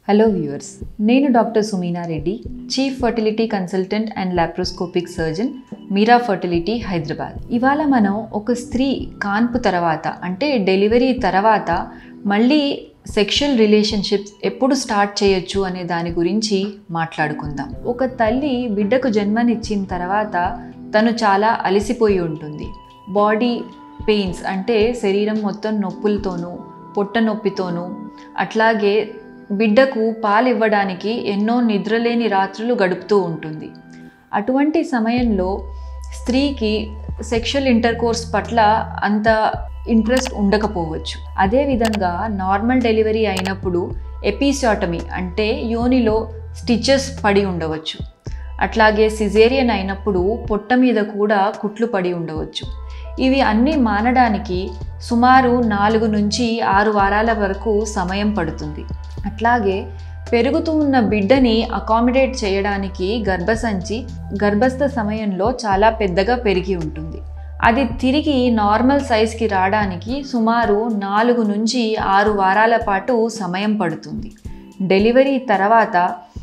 hello viewers నేను doctor Sumeena Reddy chief fertility consultant and laparoscopic surgeon Meera fertility Hyderabad ఇవాళ మనం ఒక స్త్రీ కాన్పు తర్వాత అంటే డెలివరీ తర్వాత మళ్ళీ సెక్షువల్ రిలేషన్షిప్స్ ఎప్పుడు స్టార్ట్ చేయొచ్చు అనే దాని గురించి మాట్లాడుకుందాం ఒక తల్లి బిడ్డకు జన్మనిచ్చిన తర్వాత తను చాలా అలసిపోయి ఉంటుంది బాడీ పెయిన్స్ అంటే శరీరం మొత్తం నొప్పులతోనూ పొట్ట నొప్పితోనూ అట్లాగే బిడ్డకు పాలు ఇవ్వడానికి ఎన్నో నిద్రలేని రాత్రులు గడుపుతూ ఉంటుంది అటువంటి సమయంలో స్త్రీకి సెక్షువల్ ఇంటర్కోర్స్ పట్ల అంత ఇంట్రెస్ట్ ఉండకపోవచ్చు అదేవిధంగా నార్మల్ డెలివరీ అయినప్పుడు ఎపిసాటమీ అంటే యోనిలో స్టిచెస్ పడి ఉండవచ్చు అట్లాగే సిజేరియన్ అయినప్పుడు పొట్ట మీద కూడా కుట్లు పడి ఉండవచ్చు ఇవి అన్నీ మానడానికి సుమారు నాలుగు నుంచి ఆరు వారాల వరకు సమయం పడుతుంది అట్లాగే పెరుగుతూ ఉన్న బిడ్డని అకామిడేట్ చేయడానికి గర్భసంచి గర్భస్థ సమయంలో చాలా పెద్దగా పెరిగి ఉంటుంది అది తిరిగి నార్మల్ సైజ్కి రావడానికి సుమారు నాలుగు నుంచి ఆరు వారాల పాటు సమయం పడుతుంది డెలివరీ తర్వాత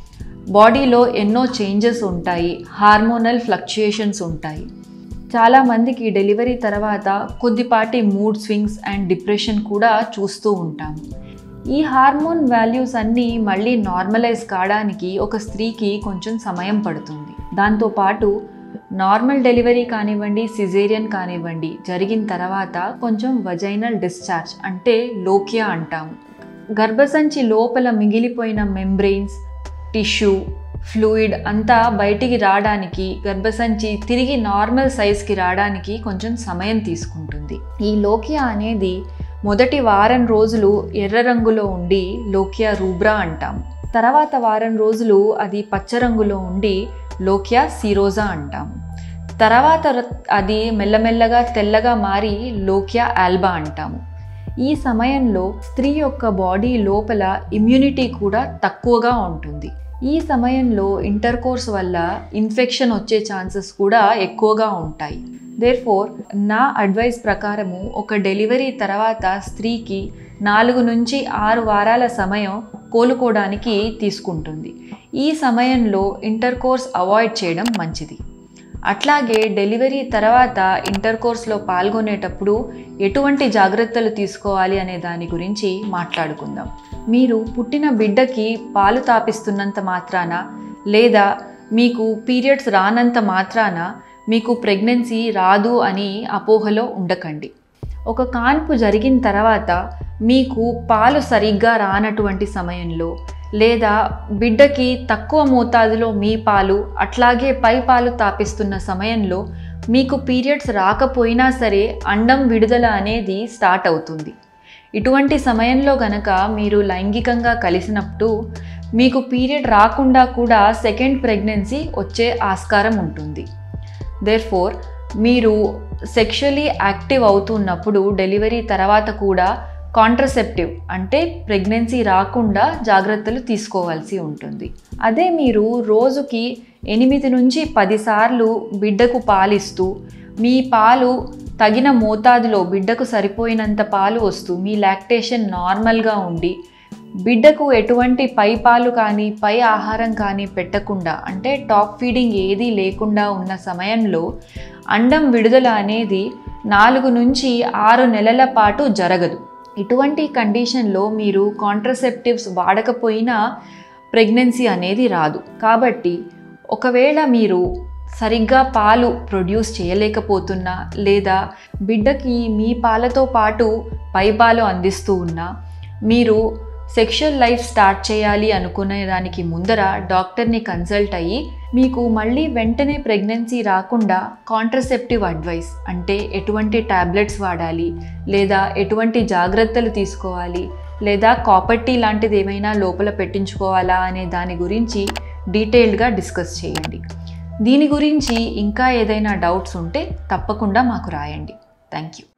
బాడీలో ఎన్నో చేంజెస్ ఉంటాయి హార్మోనల్ ఫ్లక్చుయేషన్స్ ఉంటాయి చాలామందికి డెలివరీ తర్వాత కొద్దిపాటి మూడ్ స్వింగ్స్ అండ్ డిప్రెషన్ కూడా చూస్తూ ఉంటాము ఈ హార్మోన్ వాల్యూస్ అన్నీ మళ్ళీ నార్మలైజ్ కావడానికి ఒక స్త్రీకి కొంచెం సమయం పడుతుంది దాంతోపాటు నార్మల్ డెలివరీ కానివ్వండి సిజేరియన్ కానివ్వండి జరిగిన తర్వాత కొంచెం వజైనల్ డిశ్చార్జ్ అంటే లోకియా అంటాము గర్భసంచి లోపల మిగిలిపోయిన మెంబ్రెయిన్స్ టిష్యూ ఫ్లూయిడ్ అంతా బయటికి రావడానికి గర్భసంచి తిరిగి నార్మల్ సైజ్కి రావడానికి కొంచెం సమయం తీసుకుంటుంది ఈ లోకియా అనేది మొదటి వారం రోజులు ఎర్ర రంగులో ఉండి లోకియా రూబ్రా అంటాం తర్వాత వారం రోజులు అది పచ్చ రంగులో ఉండి లోకియా సిరోజా అంటాం తర్వాత అది మెల్లమెల్లగా తెల్లగా మారి లోకియా ఆల్బా అంటాము ఈ సమయంలో స్త్రీ యొక్క బాడీ లోపల ఇమ్యూనిటీ కూడా తక్కువగా ఉంటుంది ఈ సమయంలో ఇంటర్కోర్స్ వల్ల ఇన్ఫెక్షన్ వచ్చే ఛాన్సెస్ కూడా ఎక్కువగా ఉంటాయి దేర్ ఫోర్ నా అడ్వైస్ ప్రకారము ఒక డెలివరీ తర్వాత స్త్రీకి నాలుగు నుంచి ఆరు వారాల సమయం కోలుకోవడానికి తీసుకుంటుంది ఈ సమయంలో ఇంటర్కోర్స్ అవాయిడ్ చేయడం మంచిది అట్లాగే డెలివరీ తర్వాత ఇంటర్కోర్స్లో పాల్గొనేటప్పుడు ఎటువంటి జాగ్రత్తలు తీసుకోవాలి అనే దాని గురించి మాట్లాడుకుందాం మీరు పుట్టిన బిడ్డకి పాలు తాపిస్తున్నంత మాత్రాన లేదా మీకు పీరియడ్స్ రానంత మాత్రాన మీకు ప్రెగ్నెన్సీ రాదు అని అపోహలో ఉండకండి ఒక కాన్పు జరిగిన తర్వాత మీకు పాలు సరిగ్గా రానటువంటి సమయంలో లేదా బిడ్డకి తక్కువ మోతాదులో మీ పాలు అట్లాగే పై పాలు తాపిస్తున్న సమయంలో మీకు పీరియడ్స్ రాకపోయినా సరే అండం విడుదల అనేది స్టార్ట్ అవుతుంది ఇటువంటి సమయంలో గనక మీరు లైంగికంగా కలిసినప్పుడు మీకు పీరియడ్ రాకుండా కూడా సెకండ్ ప్రెగ్నెన్సీ వచ్చే ఆస్కారం ఉంటుంది దేర్ ఫోర్ మీరు సెక్షువలీ యాక్టివ్ అవుతున్నప్పుడు డెలివరీ తర్వాత కూడా కాంట్రసెప్టివ్ అంటే ప్రెగ్నెన్సీ రాకుండా జాగ్రత్తలు తీసుకోవాల్సి ఉంటుంది అదే మీరు రోజుకి ఎనిమిది నుంచి పదిసార్లు బిడ్డకు పాలిస్తూ మీ పాలు తగిన మోతాదులో బిడ్డకు సరిపోయినంత పాలు వస్తూ మీ లాక్టేషన్ నార్మల్గా ఉండి బిడ్డకు ఎటువంటి పై పాలు కానీ పై ఆహారం కానీ పెట్టకుండా అంటే టాప్ ఫీడింగ్ ఏదీ లేకుండా ఉన్న సమయంలో అండం విడుదల అనేది నాలుగు నుంచి ఆరు నెలల పాటు జరగదు ఇటువంటి కండిషన్లో మీరు కాంట్రసెప్టివ్స్ వాడకపోయినా ప్రెగ్నెన్సీ అనేది రాదు కాబట్టి ఒకవేళ మీరు సరిగ్గా పాలు ప్రొడ్యూస్ చేయలేకపోతున్నా లేదా బిడ్డకి మీ పాలతో పాటు పై పాలు అందిస్తూ ఉన్నా మీరు సెక్షువల్ లైఫ్ స్టార్ట్ చేయాలి అనుకునే దానికి ముందర డాక్టర్ని కన్సల్ట్ అయ్యి మీకు మళ్ళీ వెంటనే ప్రెగ్నెన్సీ రాకుండా కాంట్రసెప్టివ్ అడ్వైస్ అంటే ఎటువంటి ట్యాబ్లెట్స్ వాడాలి లేదా ఎటువంటి జాగ్రత్తలు తీసుకోవాలి లేదా కాపర్టీ లాంటిది ఏమైనా లోపల పెట్టించుకోవాలా అనే దాని గురించి డీటెయిల్డ్గా డిస్కస్ చేయండి దీని గురించి ఇంకా ఏదైనా డౌట్స్ ఉంటే తప్పకుండా మాకు రాయండి థ్యాంక్ యూ